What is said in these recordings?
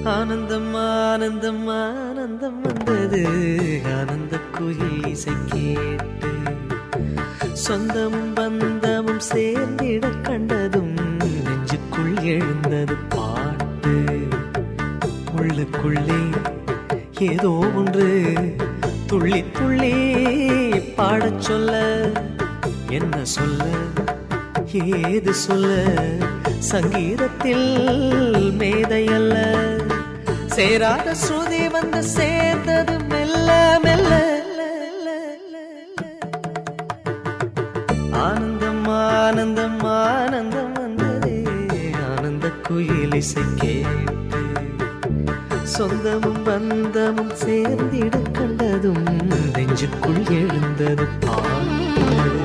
ஆனந்தம் ஆனந்தம் ஆனந்தம் வந்தது ஆனந்த குயில் இசை கேட்டு சொந்தமும் பந்தமும் சேர்ந்திட கண்டதும் நெஞ்சுக்குள் எழுந்தது பாட்டு உள்ளுக்குள்ளே ஏதோ ஒன்று துள்ளி துள்ளி பாடச் சொல்ல என்ன சொல்ல ஏது சொல்ல சங்கீதத்தில் மேதை அல்ல சேராத ஸ்ருதி வந்து சேர்ந்தது மெல்ல மெல்ல ஆனந்தம் ஆனந்தம் ஆனந்தம் வந்ததே ஆனந்த குயில் இசை கேட்டு சொந்தமும் பந்தமும் சேர்ந்திட கண்டதும் நெஞ்சுக்குள் எழுந்தது பாட்டு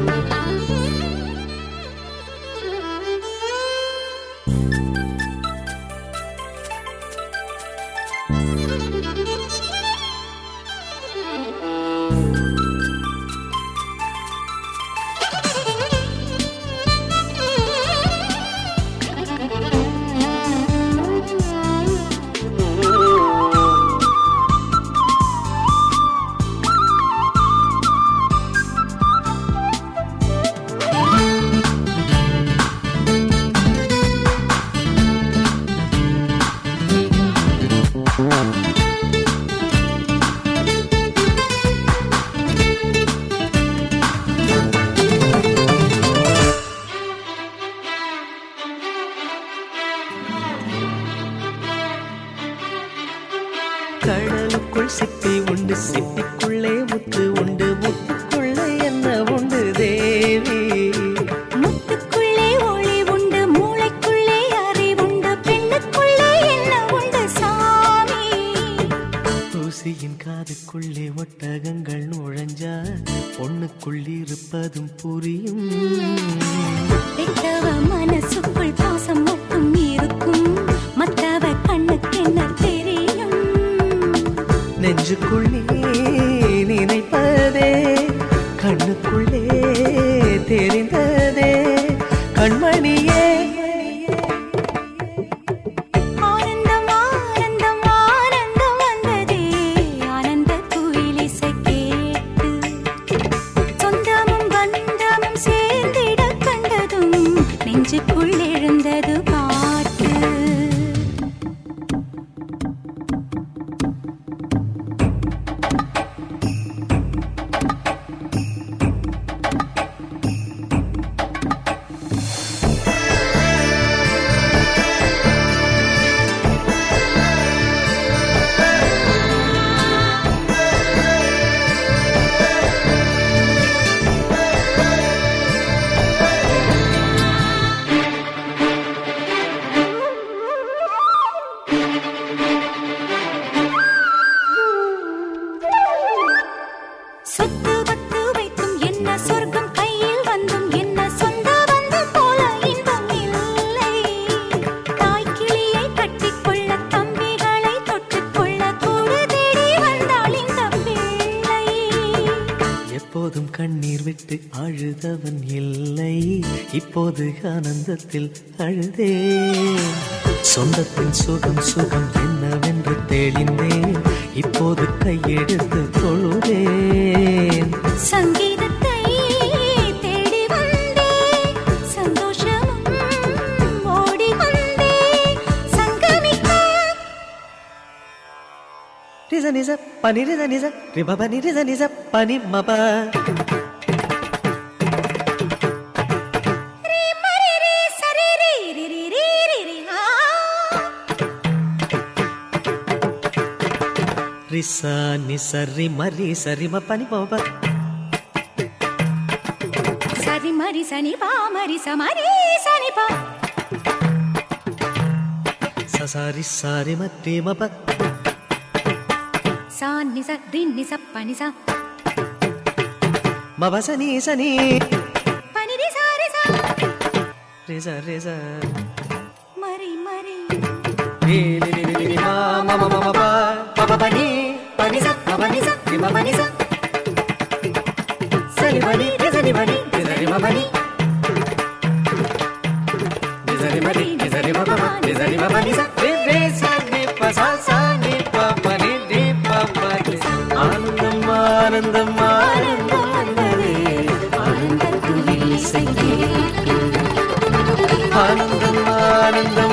கடலுக்குள் சிப்பி உண்டு சிப்பிக்குள்ளே முத்து உண்டு முத்துக்குள்ளே என்ன உண்டு தேவி முத்துக்குள்ளே ஒளி உண்டு மூளைக்குள்ளே அறிவுண்டு பெண்ணுக்குள்ளே என்ன உண்டு சாமி தூசியின் காதுக்குள்ளே ஒட்டகங்கள் நுழைஞ்சா பொண்ணுக்குள் இருப்பதும் புரியும் பெற்றவ மனசுக்குள் பாசம் மட்டும் இருக்கும் மற்றவ கண்ணுக்கு என்ன தெரியும் நெஞ்சுக்குள்ளே நினைப்பதே கண்ணுக்குள்ளே தெரிந்ததே கண்மணியே ஆனந்தம் ஆனந்தம் ஆனந்தம் வந்ததே ஆனந்த குயிலிசை கேட்டு சொந்தமும் பந்தமும் சேர்ந்திட கண்டதும் நெஞ்சுக்குள் எழுந்தது பாட்டு சொத்து பத்து வைத்தும் என்ன சொர்க்கம் கையில் வந்தும் என்ன சொந்த வந்து போல இன்பம் இல்லை தாய் கிளியை கட்டிக்கொள்ள தம்பிகளை தொட்டுக்கொள்ள கூடு தேடி வந்தாள் இந்த பிள்ளை எப்போதும் கண்ணீர் விட்டு அழுதவன் இல்லை இப்போது ஆனந்தத்தில் அழுதே சொந்தத்தின் சுகம் சுகம் என்னவென்று தெளிந்தேன் இப்போது கையெடுத்து தொழுதேன் சங்கீதத்தை தேடி வந்தே சந்தோஷமும் ஓடி வந்தே சங்கமிக்க ரிச நிச பனி ரிச நிச ரிப பனி ரிச நிச பனி மப ரீ மரி ரீ சரி ரீ ரி ரி ரி ரி ரி ஆ. ரிச நிச ரிம ரி சரிம பனி மப சரி மரி சனி பா மரி சமரி சனி பா சசாரி சாரி மத்தி மப சா நி ச ரி நி ச ப நி ச மப சனி சனி பனி ரி சா ரி சா ரிச ரிச மரி மரி ரி ரி ரி ரி ரி மா ம ம ம ம ப ப ப பனி பனி ச ப பனி ச ரி ம பனி ச சனி பனி ரி சனி பனி ரி ச ரி ம பனி ரி ச ரி ம ரி ரி ச ரி ம ப ப ரி ச ரி ம பனி ச ரி ரி ச ரி ப ச ஆனந்தம் ஆனந்தம் வந்ததே ஆனந்தத்தில் இசை கேட்கும். ஆனந்தம் ஆனந்தம்